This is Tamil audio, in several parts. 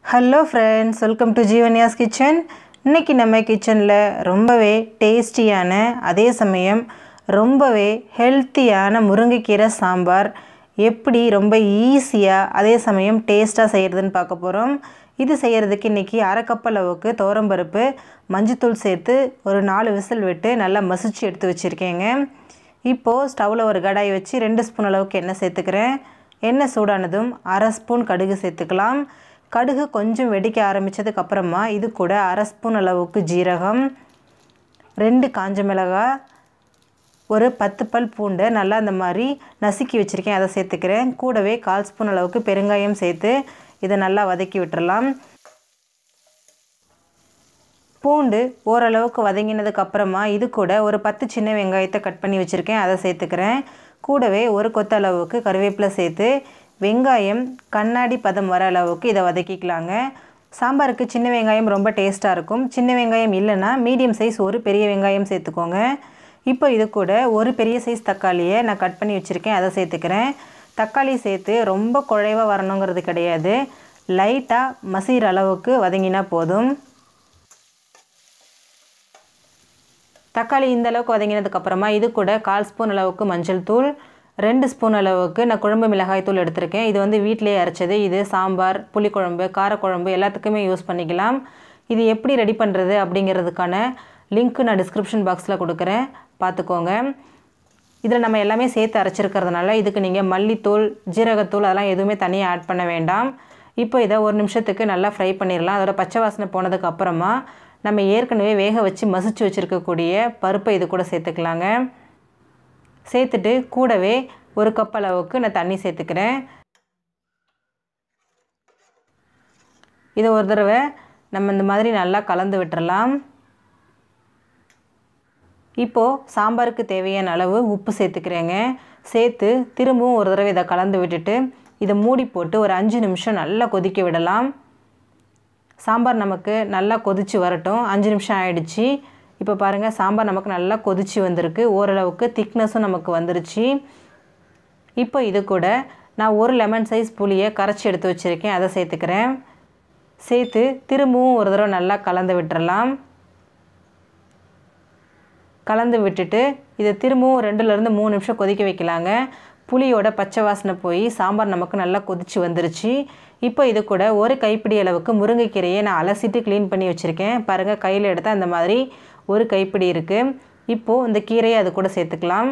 hello friends welcome to Jeevanya's kitchen இன்றைக்கி நம்ம கிச்சனில் ரொம்பவே டேஸ்டியான அதே சமயம் ரொம்பவே ஹெல்த்தியான முருங்கைக்கீரை சாம்பார் எப்படி ரொம்ப ஈஸியாக அதே சமயம் டேஸ்ட்டாக செய்கிறதுன்னு பார்க்க போகிறோம் இது செய்கிறதுக்கு இன்றைக்கி அரை கப் அளவுக்கு துவரம்பருப்பு மஞ்சத்தூள் சேர்த்து ஒரு நாலு விசில் விட்டு நல்லா மசிச்சு எடுத்து வச்சுருக்கேங்க இப்போது ஸ்டவ்வில் ஒரு கடாய் வச்சு ரெண்டு ஸ்பூன் அளவுக்கு எண்ணெய் சேர்த்துக்கிறேன் எண்ணெய் சூடானதும் அரை ஸ்பூன் கடுகு சேர்த்துக்கலாம் கடுகு கொஞ்சம் வெடிக்க ஆரம்பித்ததுக்கு அப்புறமா இது கூட அரை ஸ்பூன் அளவுக்கு ஜீரகம் ரெண்டு காஞ்ச மிளகாய் ஒரு பத்து பல் பூண்டை நல்லா அந்த மாதிரி நசுக்கி வச்சுருக்கேன் அதை சேர்த்துக்கிறேன் கூடவே கால் ஸ்பூன் அளவுக்கு பெருங்காயம் சேர்த்து இதை நல்லா வதக்கி விட்டுறலாம் பூண்டு ஓரளவுக்கு வதங்கினதுக்கு அப்புறமா இது கூட ஒரு பத்து சின்ன வெங்காயத்தை கட் பண்ணி வச்சுருக்கேன் அதை சேர்த்துக்கிறேன் கூடவே ஒரு கொத்த அளவுக்கு கருவேப்பிலை சேர்த்து வெங்காயம் கண்ணாடி பதம் வர அளவுக்கு இதை வதக்கிக்கலாங்க சாம்பாருக்கு சின்ன வெங்காயம் ரொம்ப டேஸ்ட்டாக இருக்கும் சின்ன வெங்காயம் இல்லைன்னா மீடியம் சைஸ் ஒரு பெரிய வெங்காயம் சேர்த்துக்கோங்க இப்போ இது கூட ஒரு பெரிய சைஸ் தக்காளியை நான் கட் பண்ணி வச்சுருக்கேன் அதை சேர்த்துக்கிறேன் தக்காளி சேர்த்து ரொம்ப குழைவாக வரணுங்கிறது கிடையாது லைட்டாக மசிகிற அளவுக்கு வதங்கினா போதும் தக்காளி இந்த அளவுக்கு வதங்கினதுக்கப்புறமா இது கூட கால் ஸ்பூன் அளவுக்கு மஞ்சள் தூள் ரெண்டு ஸ்பூன் அளவுக்கு நான் குழம்பு மிளகாய் தூள் எடுத்திருக்கேன் இது வந்து வீட்டிலேயே அரைச்சது இது சாம்பார் புளிக்குழம்பு காரக்குழம்பு எல்லாத்துக்குமே யூஸ் பண்ணிக்கலாம் இது எப்படி ரெடி பண்ணுறது அப்படிங்கிறதுக்கான லிங்க்கு நான் டிஸ்கிரிப்ஷன் பாக்ஸில் கொடுக்குறேன் பார்த்துக்கோங்க இதில் நம்ம எல்லாமே சேர்த்து அரைச்சிருக்கிறதுனால இதுக்கு நீங்கள் மல்லித்தூள் ஜீரகத்தூள் அதெல்லாம் எதுவுமே தனியாக ஆட் பண்ண வேண்டாம் இப்போ இதை ஒரு நிமிஷத்துக்கு நல்லா ஃப்ரை பண்ணிடலாம் அதோட பச்சை வாசனை போனதுக்கு அப்புறமா நம்ம ஏற்கனவே வேக வச்சு மசிச்சு வச்சுருக்கக்கூடிய பருப்பை இது கூட சேர்த்துக்கலாங்க சேர்த்துட்டு கூடவே ஒரு கப் அளவுக்கு நான் தண்ணி சேர்த்துக்கிறேன் இதை ஒரு தடவை நம்ம இந்த மாதிரி நல்லா கலந்து விட்டுறலாம் இப்போது சாம்பாருக்கு தேவையான அளவு உப்பு சேர்த்துக்கிறேங்க சேர்த்து திரும்பவும் ஒரு தடவை இதை கலந்து விட்டுட்டு இதை மூடி போட்டு ஒரு அஞ்சு நிமிஷம் நல்லா கொதிக்க விடலாம் சாம்பார் நமக்கு நல்லா கொதித்து வரட்டும் அஞ்சு நிமிஷம் ஆயிடுச்சு இப்போ பாருங்கள் சாம்பார் நமக்கு நல்லா கொதித்து வந்திருக்கு ஓரளவுக்கு திக்னஸும் நமக்கு வந்துருச்சு இப்போ இது கூட நான் ஒரு லெமன் சைஸ் புளியை கரைச்சி எடுத்து வச்சுருக்கேன் அதை சேர்த்துக்கிறேன் சேர்த்து திரும்பவும் ஒரு தடவை நல்லா கலந்து விட்டுறலாம் கலந்து விட்டுட்டு இதை திரும்பவும் ரெண்டுலேருந்து மூணு நிமிஷம் கொதிக்க வைக்கலாங்க புளியோட பச்சை வாசனை போய் சாம்பார் நமக்கு நல்லா கொதிச்சு வந்துருச்சு இப்போ இது கூட ஒரு கைப்பிடி அளவுக்கு முருங்கைக்கீரையை நான் அலசிட்டு க்ளீன் பண்ணி வச்சுருக்கேன் பாருங்கள் கையில் எடுத்தால் அந்த மாதிரி ஒரு கைப்பிடி இருக்குது இப்போது இந்த கீரையை அது கூட சேர்த்துக்கலாம்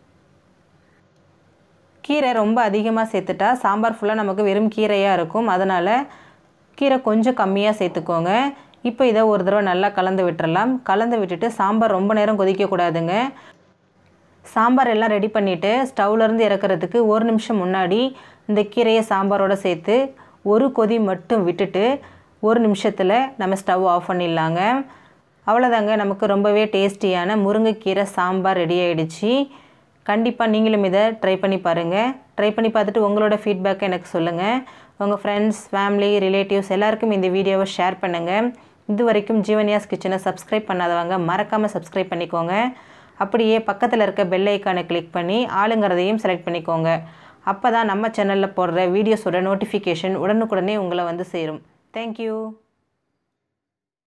கீரை ரொம்ப அதிகமாக சேர்த்துட்டா சாம்பார் ஃபுல்லாக நமக்கு வெறும் கீரையாக இருக்கும் அதனால் கீரை கொஞ்சம் கம்மியாக சேர்த்துக்கோங்க இப்போ இதை ஒரு தடவை நல்லா கலந்து விட்டுறலாம் கலந்து விட்டுட்டு சாம்பார் ரொம்ப நேரம் கொதிக்கக்கூடாதுங்க சாம்பார் எல்லாம் ரெடி பண்ணிவிட்டு ஸ்டவ்லேருந்து இறக்குறதுக்கு ஒரு நிமிஷம் முன்னாடி இந்த கீரையை சாம்பாரோடு சேர்த்து ஒரு கொதி மட்டும் விட்டுட்டு ஒரு நிமிஷத்தில் நம்ம ஸ்டவ் ஆஃப் பண்ணிடலாங்க அவ்வளோதாங்க நமக்கு ரொம்பவே டேஸ்டியான முருங்கைக்கீரை சாம்பார் ரெடி ஆகிடுச்சு கண்டிப்பாக நீங்களும் இதை ட்ரை பண்ணி பாருங்கள் ட்ரை பண்ணி பார்த்துட்டு உங்களோட ஃபீட்பேக்கை எனக்கு சொல்லுங்கள் உங்கள் ஃப்ரெண்ட்ஸ் ஃபேமிலி ரிலேட்டிவ்ஸ் எல்லாருக்கும் இந்த வீடியோவை ஷேர் பண்ணுங்கள் இது வரைக்கும் ஜீவன்யாஸ் கிச்சனை சப்ஸ்கிரைப் பண்ணாதவங்க மறக்காமல் சப்ஸ்கிரைப் பண்ணிக்கோங்க அப்படியே பக்கத்தில் இருக்க பெல் ஐக்கானை கிளிக் பண்ணி ஆளுங்கிறதையும் செலக்ட் பண்ணிக்கோங்க அப்போ தான் நம்ம சேனலில் போடுற வீடியோஸோட நோட்டிஃபிகேஷன் உடனுக்குடனே உங்களை வந்து சேரும் தேங்க்யூ